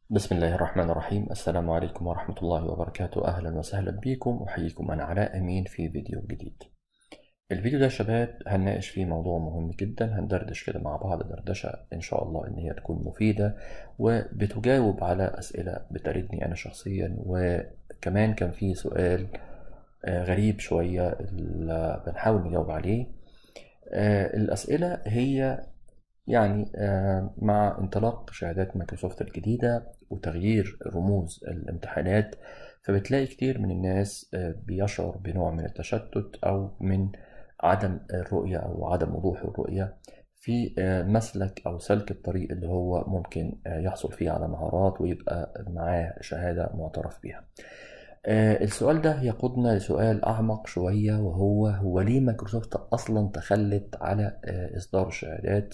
بسم الله الرحمن الرحيم السلام عليكم ورحمة الله وبركاته أهلا وسهلا بكم أحييكم أنا علاء أمين في فيديو جديد الفيديو ده يا شباب هنناقش فيه موضوع مهم جدا هندردش كده مع بعض دردشة إن شاء الله إن هي تكون مفيدة وبتجاوب على أسئلة بتردني أنا شخصيا وكمان كان في سؤال آه، غريب شوية اللي بنحاول نجاوب عليه آه، الأسئلة هي يعني آه، مع انطلاق شهادات مايكروسوفت الجديدة وتغيير رموز الامتحانات فبتلاقي كتير من الناس آه، بيشعر بنوع من التشتت أو من عدم الرؤية أو عدم وضوح الرؤية في آه، مسلك أو سلك الطريق اللي هو ممكن آه، يحصل فيه على مهارات ويبقى معاه شهادة معترف بيها آه، السؤال ده يقودنا لسؤال أعمق شوية وهو هو ليه مايكروسوفت أصلا تخلت على آه، إصدار الشهادات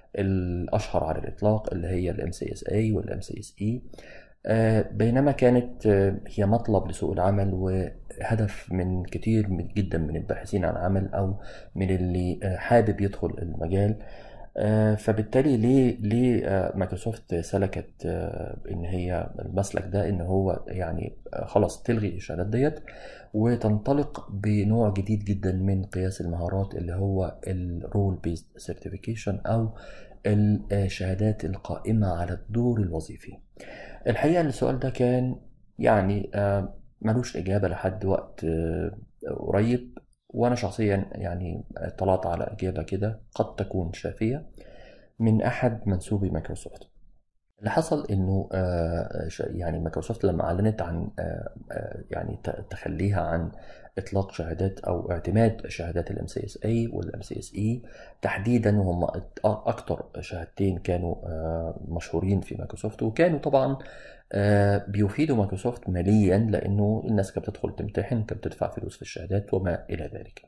الأشهر على الإطلاق اللي هي ال MCSA وال MCSE آه، بينما كانت آه، هي مطلب لسوق العمل وهدف من كتير من جدا من الباحثين عن عمل أو من اللي آه، حابب يدخل المجال آه، فبالتالي ليه ليه آه، مايكروسوفت سلكت آه، ان هي المسلك ده ان هو يعني آه، خلاص تلغي الشهادات ديت وتنطلق بنوع جديد جدا من قياس المهارات اللي هو الرول بيست سيرتيفيكيشن او الشهادات القائمة على الدور الوظيفي الحقيقة السؤال ده كان يعني آه، ملوش إجابة لحد وقت آه، قريب وأنا شخصيا يعني اطلعت على إجابة كده قد تكون شافية من أحد منسوبي مايكروسوفت اللي حصل إنه آه، ش- يعني مايكروسوفت لما أعلنت عن آه، آه، يعني ت- تخليها عن إطلاق شهادات أو اعتماد شهادات ال MCSA وال MCSE تحديدا وهم أت- أكتر شهادتين كانوا آه، مشهورين في مايكروسوفت وكانوا طبعا آه، بيفيدوا مايكروسوفت ماليا لأنه الناس كانت بتدخل تمتحن كانت بتدفع فلوس في الشهادات وما إلى ذلك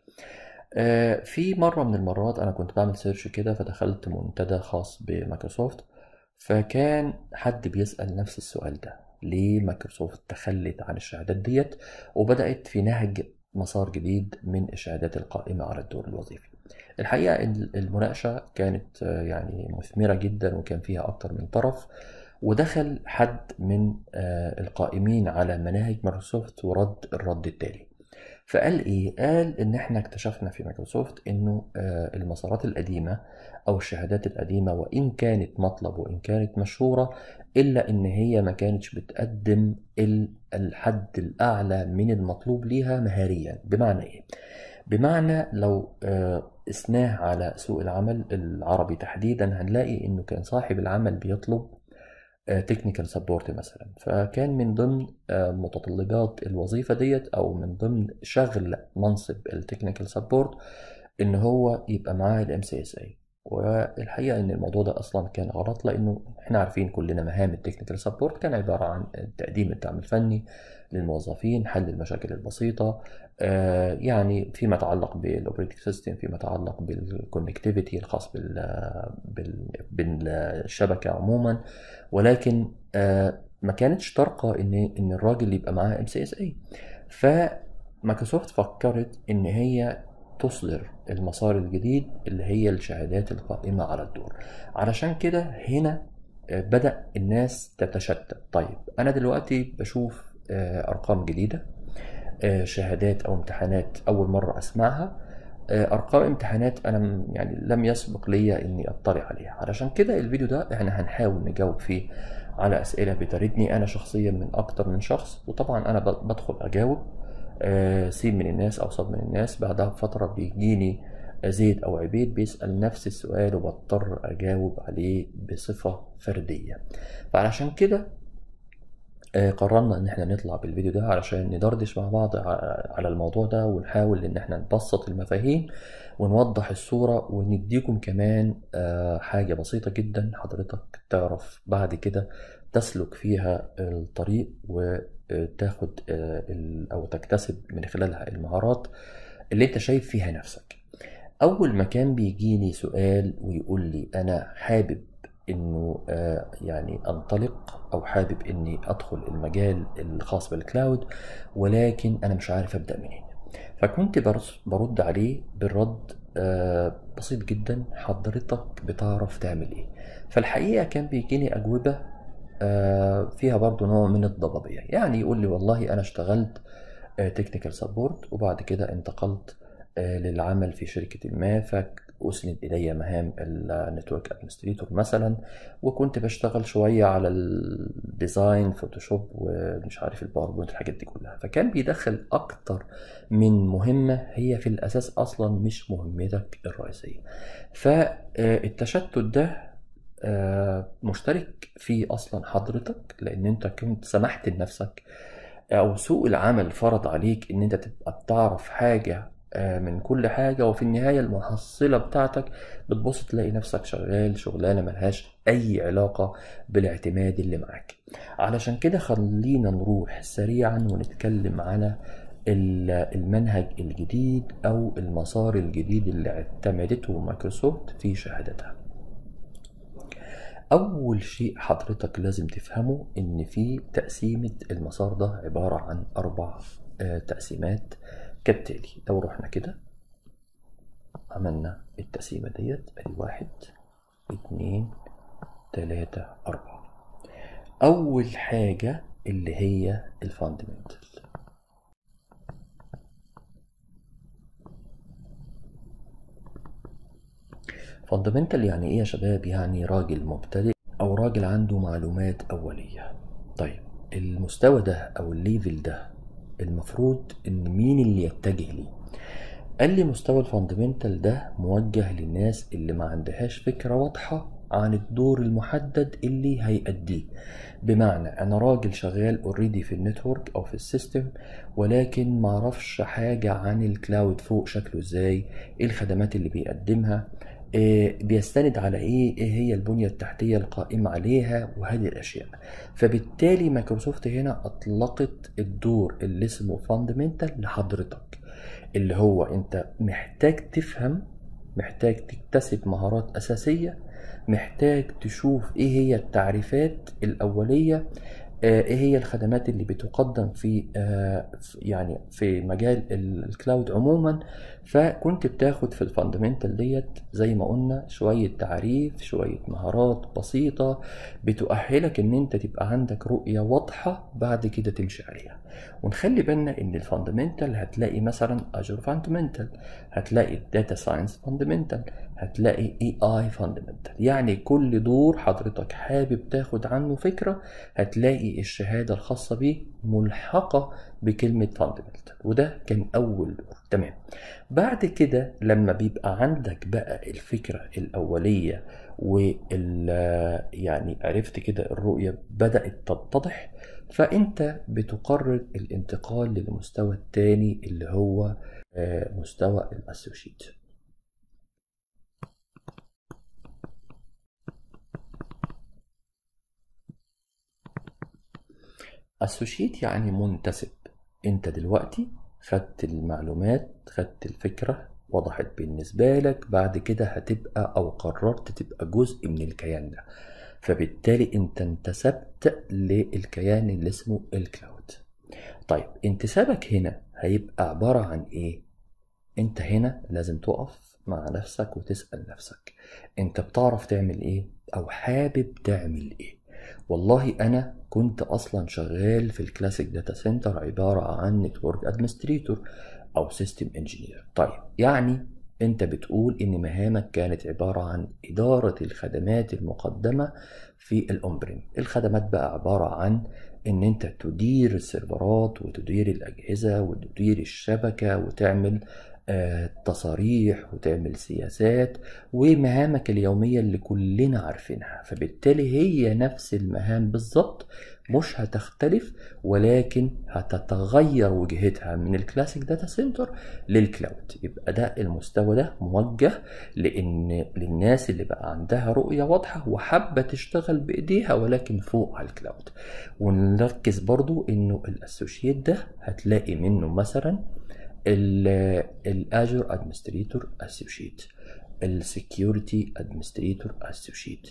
آه، في مرة من المرات أنا كنت بعمل سيرش كده فدخلت منتدى خاص بمايكروسوفت فكان حد بيسأل نفس السؤال ده ليه مايكروسوفت تخلت عن الشهادات ديت وبدأت في نهج مسار جديد من الشهادات القائمة على الدور الوظيفي الحقيقة إن المناقشة كانت آه، يعني مثمرة جدا وكان فيها أكتر من طرف ودخل حد من آه، القائمين على مناهج مايكروسوفت ورد الرد التالي فقال ايه قال ان احنا اكتشفنا في مايكروسوفت انه آه، المسارات القديمه او الشهادات القديمه وان كانت مطلب وان كانت مشهوره الا ان هي ما كانتش بتقدم ال- الحد الاعلى من المطلوب ليها مهاريا بمعنى ايه بمعنى لو آه، قسناه على سوق العمل العربي تحديدا هنلاقي انه كان صاحب العمل بيطلب تكنيكال سبورت مثلا فكان من ضمن آه، متطلبات الوظيفة ديت أو من ضمن شغل منصب التكنيكال سبورت إن هو يبقى معاه الام سي اس اي والحقيقة إن الموضوع ده أصلا كان غلط لأنه إحنا عارفين كلنا مهام التكنيكال سبورت كان عبارة عن تقديم الدعم الفني للموظفين حل المشاكل البسيطة آه، يعني فيما يتعلق بالاوبريتنج سيستم فيما يتعلق بالكونكتيفيتي الخاص بال بال بالشبكة عموما ولكن آه، ما كانتش ترقى ان ان الراجل يبقى معاه ام سي اس اي فمايكروسوفت فكرت ان هي تصدر المسار الجديد اللي هي الشهادات القائمة على الدور علشان كده هنا آه، بدأ الناس تتشتت طيب أنا دلوقتي بشوف آه، أرقام جديدة آه، شهادات أو امتحانات أول مرة أسمعها آه، أرقام امتحانات أنا م- يعني لم يسبق لي إني أطلع عليها علشان كده الفيديو ده إحنا هنحاول نجاوب فيه على أسئلة بتردني أنا شخصيا من أكتر من شخص وطبعا أنا ب- بدخل أجاوب آه، سين من الناس أو صاد من الناس بعدها بفترة بيجيني زيد أو عبيد بيسأل نفس السؤال وبضطر أجاوب عليه بصفة فردية فعلشان كده آه، قررنا ان احنا نطلع بالفيديو ده علشان ندردش مع بعض ع- على الموضوع ده ونحاول ان احنا نبسط المفاهيم ونوضح الصورة ونديكم كمان آه، حاجة بسيطة جدا حضرتك تعرف بعد كده تسلك فيها الطريق وتاخد آه، ال- او تكتسب من خلالها المهارات اللي انت شايف فيها نفسك اول ما كان بيجيني سؤال ويقول لي انا حابب انه آه، يعني انطلق او حابب اني ادخل المجال الخاص بالكلاود ولكن انا مش عارف ابدا منين فكنت برس- برد عليه بالرد آه، بسيط جدا حضرتك بتعرف تعمل ايه فالحقيقة كان بيجيني اجوبة آه، فيها برضو نوع من الضبابية يعني يقول لي والله أنا اشتغلت تكنيكال سبورت وبعد كده انتقلت آه، للعمل في شركة ما فأسند إلي مهام النتورك ادمنستريتور مثلا وكنت بشتغل شوية على الديزاين فوتوشوب ومش عارف الباوربوينت الحاجات دي كلها فكان بيدخل أكتر من مهمة هي في الأساس أصلا مش مهمتك الرئيسية فالتشتت ده آه، مشترك فيه أصلا حضرتك لأن أنت كنت سمحت لنفسك أو سوق العمل فرض عليك إن أنت تبقى بتعرف حاجة آه، من كل حاجة وفي النهاية المحصلة بتاعتك بتبص تلاقي نفسك شغال شغلانة ملهاش أي علاقة بالاعتماد اللي معاك علشان كده خلينا نروح سريعا ونتكلم على المنهج الجديد أو المسار الجديد اللي اعتمدته مايكروسوفت في شهادتها أول شيء حضرتك لازم تفهمه إن في تقسيمة المسار ده عبارة عن أربع آه، تقسيمات كالتالي لو رحنا كده عملنا التقسيمة ديت ادي واحد اتنين تلاتة أربعة أول حاجة اللي هي الفاندمنتال فاندمنتال يعني ايه يا شباب يعني راجل مبتدئ او راجل عنده معلومات اولية طيب المستوى ده او الليفل ده المفروض ان مين اللي يتجه ليه قال لي مستوى الفاندمنتال ده موجه للناس اللي ما عندهاش فكرة واضحة عن الدور المحدد اللي هيأديه بمعنى انا راجل شغال اوريدي في النتورك او في السيستم ولكن معرفش حاجة عن الكلاود فوق شكله ازاي ايه الخدمات اللي بيقدمها إيه بيستند على ايه ايه هي البنية التحتية القائمة عليها وهذه الاشياء فبالتالي مايكروسوفت هنا اطلقت الدور اللي اسمه فاندمنتال لحضرتك اللي هو انت محتاج تفهم محتاج تكتسب مهارات اساسية محتاج تشوف ايه هي التعريفات الاولية ايه هي الخدمات اللي بتقدم في يعني في مجال الكلاود عموما فكنت بتاخد في الفاندمنتال ديت زي ما قلنا شوية تعريف شوية مهارات بسيطة بتؤهلك ان انت تبقى عندك رؤية واضحة بعد كده تمشي عليها ونخلي بالنا ان الفاندمنتال هتلاقي مثلا اجور فاندمنتال هتلاقي الداتا ساينس فاندمنتال هتلاقي اي اي فاندمنتال يعني كل دور حضرتك حابب تاخد عنه فكرة هتلاقي الشهادة الخاصة بيه ملحقة بكلمة فاندمنتال وده كان أول دور تمام بعد كده لما بيبقى عندك بقى الفكرة الأولية وال يعني عرفت كده الرؤية بدأت تتضح فأنت بتقرر الانتقال للمستوى الثاني اللي هو مستوى الأسوشيت اسوشيت يعني منتسب انت دلوقتي خدت المعلومات خدت الفكرة وضحت بالنسبة لك بعد كده هتبقى او قررت تبقى جزء من الكيان ده فبالتالي انت انتسبت للكيان اللي اسمه الكلاود طيب انتسابك هنا هيبقى عبارة عن ايه انت هنا لازم تقف مع نفسك وتسأل نفسك انت بتعرف تعمل ايه او حابب تعمل ايه والله انا كنت اصلا شغال في الكلاسيك داتا سنتر عبارة عن نتورك ادمنستريتور او سيستم انجينير طيب يعني انت بتقول ان مهامك كانت عبارة عن ادارة الخدمات المقدمة في الامبريم الخدمات بقى عبارة عن ان انت تدير السيرفرات وتدير الاجهزة وتدير الشبكة وتعمل تصاريح وتعمل سياسات ومهامك اليومية اللي كلنا عارفينها فبالتالي هي نفس المهام بالظبط مش هتختلف ولكن هتتغير وجهتها من الكلاسيك داتا سنتر للكلاود يبقى ده المستوى ده موجه لان للناس اللي بقى عندها رؤية واضحة وحابة تشتغل بايديها ولكن فوق على الكلاود ونركز برضو انه الاسوشيت ده هتلاقي منه مثلا الاجر ادمنستريتور اسوشيت السكيورتي ادمنستريتور اسوشيت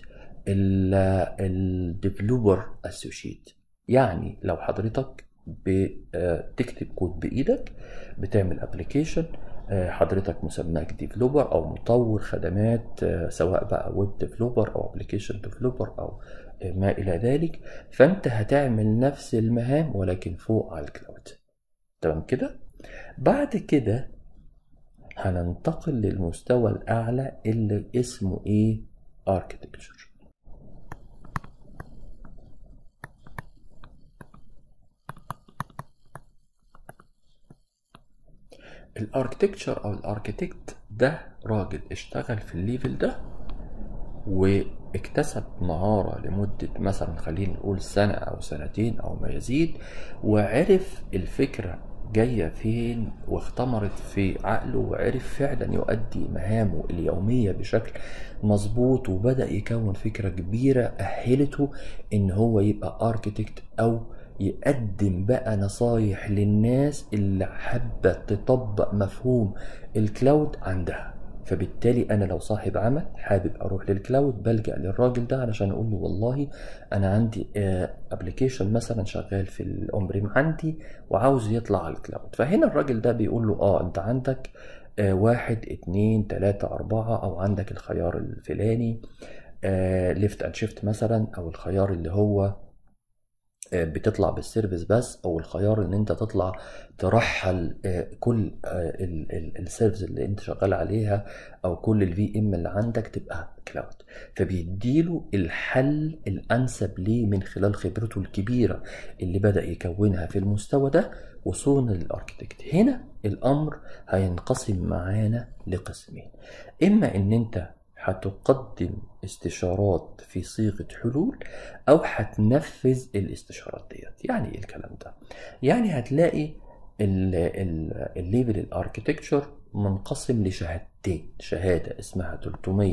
الديفلوبر اسوشيت يعني لو حضرتك بتكتب كود بايدك بتعمل ابلكيشن حضرتك مسماك ديفلوبر او مطور خدمات سواء بقى ويب ديفلوبر او ابلكيشن ديفلوبر او ما إلى ذلك فأنت هتعمل نفس المهام ولكن فوق على الكلاود تمام كده بعد كده هننتقل للمستوى الأعلى اللي اسمه إيه architecture الاركتكتشر او الاركتكت ده راجل اشتغل في الليفل ده واكتسب مهارة لمدة مثلا خلينا نقول سنة أو سنتين أو ما يزيد وعرف الفكرة جاية فين واختمرت في عقله وعرف فعلا يؤدي مهامه اليومية بشكل مظبوط وبدأ يكون فكرة كبيرة أهلته إن هو يبقى اركتكت أو يقدم بقى نصايح للناس اللي حابة تطبق مفهوم الكلاود عندها فبالتالي انا لو صاحب عمل حابب اروح للكلاود بلجأ للراجل ده علشان اقول له والله انا عندي ابلكيشن مثلا شغال في الاومبريم عندي وعاوز يطلع على الكلاود فهنا الراجل ده بيقول له اه انت عندك آه واحد اتنين تلاتة اربعة او عندك الخيار الفلاني ليفت اند شيفت مثلا او الخيار اللي هو بتطلع بالسيرفيس بس او الخيار ان انت تطلع ترحل كل السيرفيس اللي انت شغال عليها او كل الفي ام اللي عندك تبقى كلاود فبيديله الحل الانسب ليه من خلال خبرته الكبيره اللي بدا يكونها في المستوى ده وصولا للاركتكت هنا الامر هينقسم معانا لقسمين اما ان انت هتقدم استشارات في صيغة حلول أو هتنفذ الاستشارات ديت يعني إيه الكلام ده يعني هتلاقي الليفل الاركتكتشر منقسم لشهادتين شهادة اسمها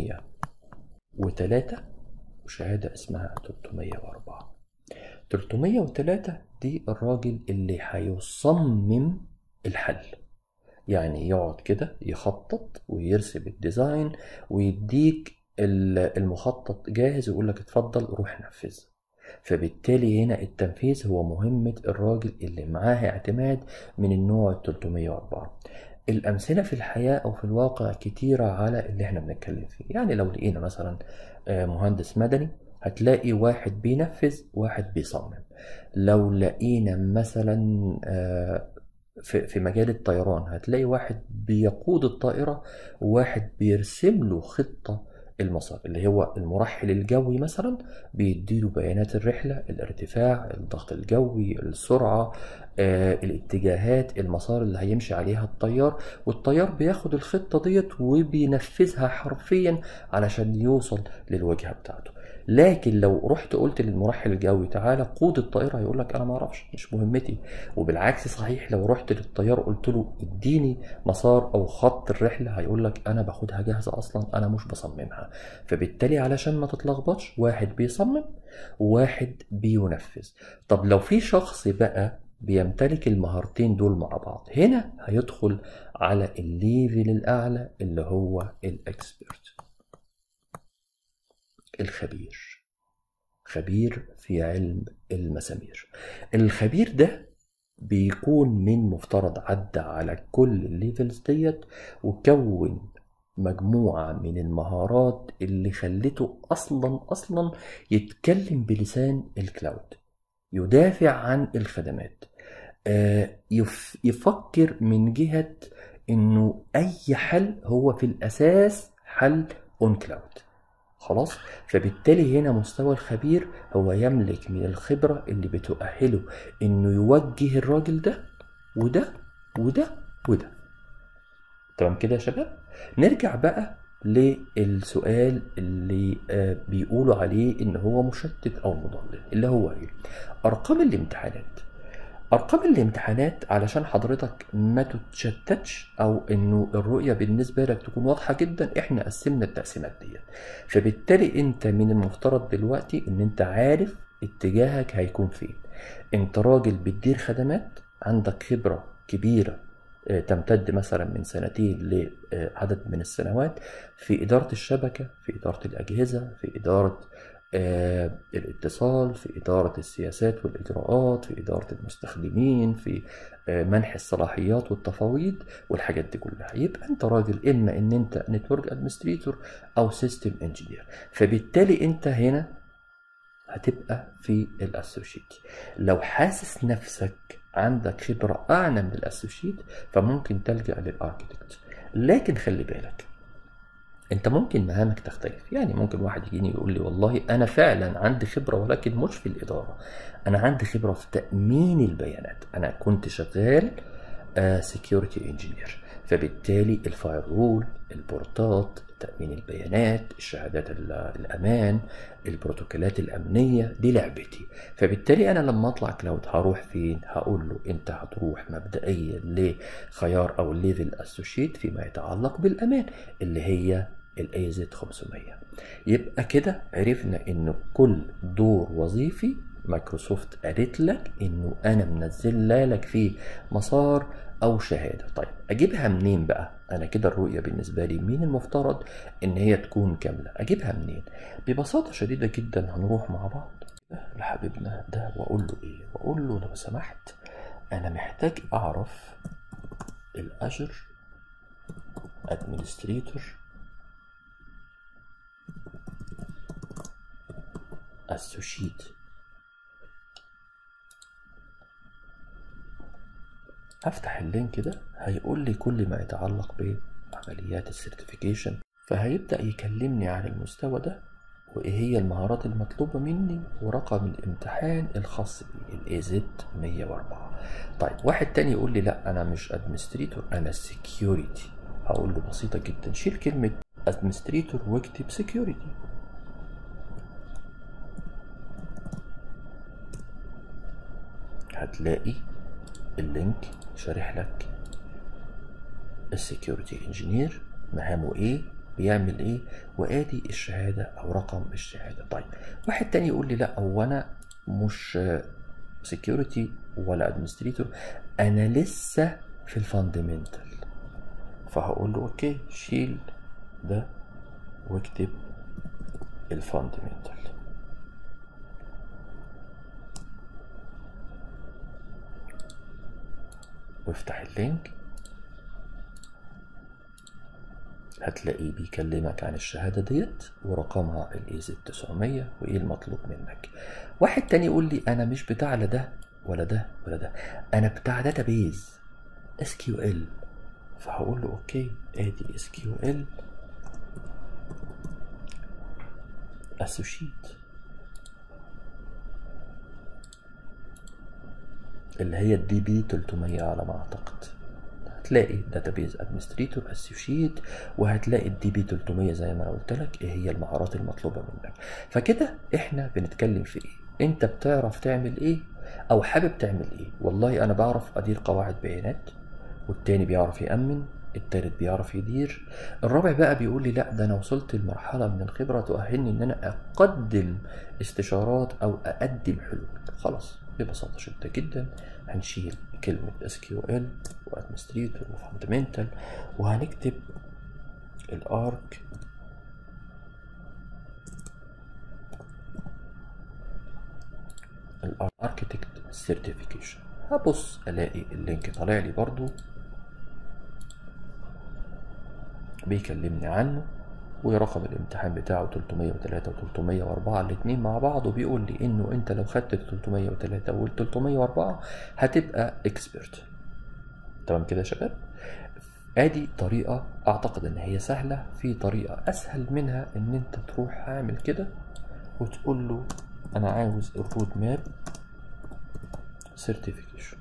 303 وشهادة اسمها 304 303 دي الراجل اللي هيصمم الحل يعني يقعد كده يخطط ويرسم الديزاين ويديك المخطط جاهز ويقول لك اتفضل روح نفذ فبالتالي هنا التنفيذ هو مهمة الراجل اللي معاه اعتماد من النوع 304 الأمثلة في الحياة أو في الواقع كتيرة على اللي احنا بنتكلم فيه يعني لو لقينا مثلا مهندس مدني هتلاقي واحد بينفذ واحد بيصمم لو لقينا مثلا في في مجال الطيران هتلاقي واحد بيقود الطائرة وواحد بيرسم له خطة المسار اللي هو المرحل الجوي مثلا بيديله بيانات الرحلة الارتفاع الضغط الجوي السرعة آه، الاتجاهات المسار اللي هيمشي عليها الطيار والطيار بياخد الخطة ديت وبينفذها حرفيا علشان يوصل للوجهة بتاعته لكن لو رحت قلت للمرحل الجوي تعالى قود الطائرة هيقول لك انا ما اعرفش مش مهمتي وبالعكس صحيح لو رحت للطيار قلت له اديني مسار او خط الرحلة هيقول لك انا باخدها جاهزة اصلا انا مش بصممها فبالتالي علشان ما تتلخبطش واحد بيصمم وواحد بينفذ طب لو في شخص بقى بيمتلك المهارتين دول مع بعض هنا هيدخل على الليفل الاعلى اللي هو الاكسبرت الخبير خبير في علم المسامير الخبير ده بيكون من مفترض عدى على كل الليفلز ديت وكون مجموعة من المهارات اللي خلته أصلا أصلا يتكلم بلسان الكلاود يدافع عن الخدمات آه، يف- يفكر من جهة انه اي حل هو في الاساس حل اون كلاود خلاص فبالتالي هنا مستوى الخبير هو يملك من الخبرة اللي بتؤهله انه يوجه الراجل ده وده وده وده تمام كده يا شباب نرجع بقى للسؤال اللي آه، بيقولوا عليه ان هو مشتت او مضلل اللي هو ايه ارقام الامتحانات ارقام الامتحانات علشان حضرتك ما تتشتتش او انه الرؤيه بالنسبه لك تكون واضحه جدا احنا قسمنا التقسيمات ديت فبالتالي انت من المفترض دلوقتي ان انت عارف اتجاهك هيكون فين انت راجل بتدير خدمات عندك خبره كبيره آه، تمتد مثلا من سنتين لعدد من السنوات في إدارة الشبكة في إدارة الأجهزة في إدارة آه، الاتصال في إدارة السياسات والإجراءات في إدارة المستخدمين في آه، منح الصلاحيات والتفاويض والحاجات دي كلها يبقى أنت راجل إما إن أنت نتورك أدمنستريتور أو سيستم انجينير فبالتالي أنت هنا هتبقى في الاسوشيت لو حاسس نفسك عندك خبرة أعلى من الاسوشيت فممكن تلجأ للاركيتكت لكن خلي بالك انت ممكن مهامك تختلف يعني ممكن واحد يجيني يقول لي والله انا فعلا عندي خبره ولكن مش في الاداره انا عندي خبره في تامين البيانات انا كنت شغال سكيورتي انجينير فبالتالي الفاير وول البورتات تامين البيانات الشهادات ال- الامان البروتوكولات الامنيه دي لعبتي فبالتالي انا لما اطلع كلاود هروح فين هقول له انت هتروح مبدئيا لخيار او ليفل اسوشيت فيما يتعلق بالامان اللي هي الاي زد 500 يبقى كده عرفنا ان كل دور وظيفي مايكروسوفت قالت لك انه انا منزل لك فيه مسار او شهاده طيب اجيبها منين بقى انا كده الرؤيه بالنسبه لي مين المفترض ان هي تكون كامله اجيبها منين ببساطه شديده جدا هنروح مع بعض لحبيبنا ده واقول له ايه واقول له لو سمحت انا محتاج اعرف الاجر ادمنستريتور اسوشيت هفتح اللينك ده هيقول لي كل ما يتعلق بعمليات السيرتيفيكيشن فهيبدأ يكلمني عن المستوى ده وإيه هي المهارات المطلوبة مني ورقم الامتحان الخاص بي الاي زد 104 طيب واحد تاني يقول لي لا أنا مش ادمنستريتور أنا سكيورتي هقول له بسيطة جدا شيل كلمة ادمنستريتور واكتب سكيورتي هتلاقي اللينك شارح لك السكيورتي انجينير مهامه ايه بيعمل ايه وادي الشهاده او رقم الشهاده طيب واحد تاني يقول لي لا هو انا مش سكيورتي ولا ادمنستريتور انا لسه في الفاندمنتال فهقول له اوكي شيل ده واكتب الفاندمنتال وافتح اللينك هتلاقيه بيكلمك عن الشهادة ديت ورقمها الايزد 900 وايه المطلوب منك واحد تاني يقول لي انا مش بتاع لا ده ولا ده ولا ده انا بتاع داتابيز اس كيو ال فهقول له اوكي ادي اس كيو ال اسوشيت اللي هي الدي بي 300 على ما اعتقد هتلاقي داتابيز ادمنستريتور اسوشيت وهتلاقي الدي بي 300 زي ما انا قلت لك ايه هي المهارات المطلوبه منك فكده احنا بنتكلم في ايه انت بتعرف تعمل ايه او حابب تعمل ايه والله انا بعرف ادير قواعد بيانات والتاني بيعرف يامن التالت بيعرف يدير الرابع بقى بيقول لي لا ده انا وصلت لمرحله من الخبره تؤهلني ان انا اقدم استشارات او اقدم حلول خلاص ببساطه شديده جدا هنشيل كلمه اس كيو ال وادمنستريتور وفاندمنتال وهنكتب الارك الاركتكت سيرتيفيكيشن هبص الاقي اللينك طالع لي برضو بيكلمني عنه ورقم الامتحان بتاعه 303 و 304 الاتنين مع بعض وبيقول لي انه انت لو خدت ال 303 وال 304 هتبقى اكسبرت تمام كده يا شباب ادي طريقة اعتقد ان هي سهلة في طريقة اسهل منها ان انت تروح عامل كده وتقول له انا عاوز الرود ماب سيرتيفيكيشن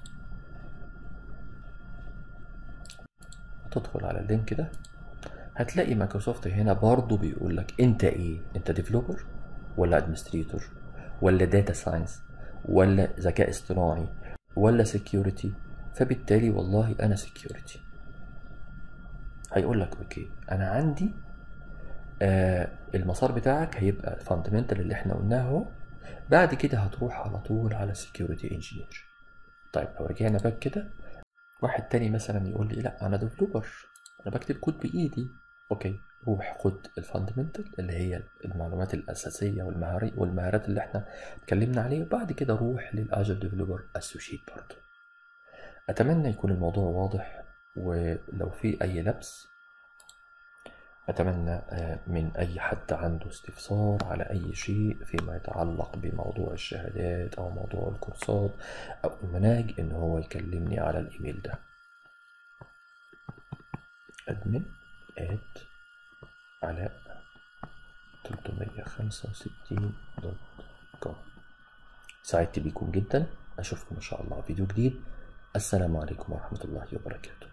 تدخل على اللينك ده هتلاقي مايكروسوفت هنا برضو بيقول لك انت ايه انت ديفلوبر ولا ادمنستريتور ولا داتا ساينس ولا ذكاء اصطناعي ولا سكيورتي فبالتالي والله انا سكيورتي هيقول لك اوكي انا عندي آه المسار بتاعك هيبقى الفاندمنتال اللي احنا قلناه اهو بعد كده هتروح على طول على سكيورتي انجينير طيب لو رجعنا باك كده واحد تاني مثلا يقول لي لا انا ديفلوبر انا بكتب كود بايدي اوكي روح خد الفاندمنتال اللي هي المعلومات الاساسيه والمهاري والمهارات اللي احنا اتكلمنا عليها وبعد كده روح للاجر ديفلوبر اسوشيت برضه اتمنى يكون الموضوع واضح ولو في اي لبس أتمنى آه، من أي حد عنده استفسار على أي شيء فيما يتعلق بموضوع الشهادات أو موضوع الكورسات أو المناهج إن هو يكلمني على الإيميل ده admin at علاء 365 دوت كوم سعدت بيكم جدا أشوفكم إن شاء الله في فيديو جديد السلام عليكم ورحمة الله وبركاته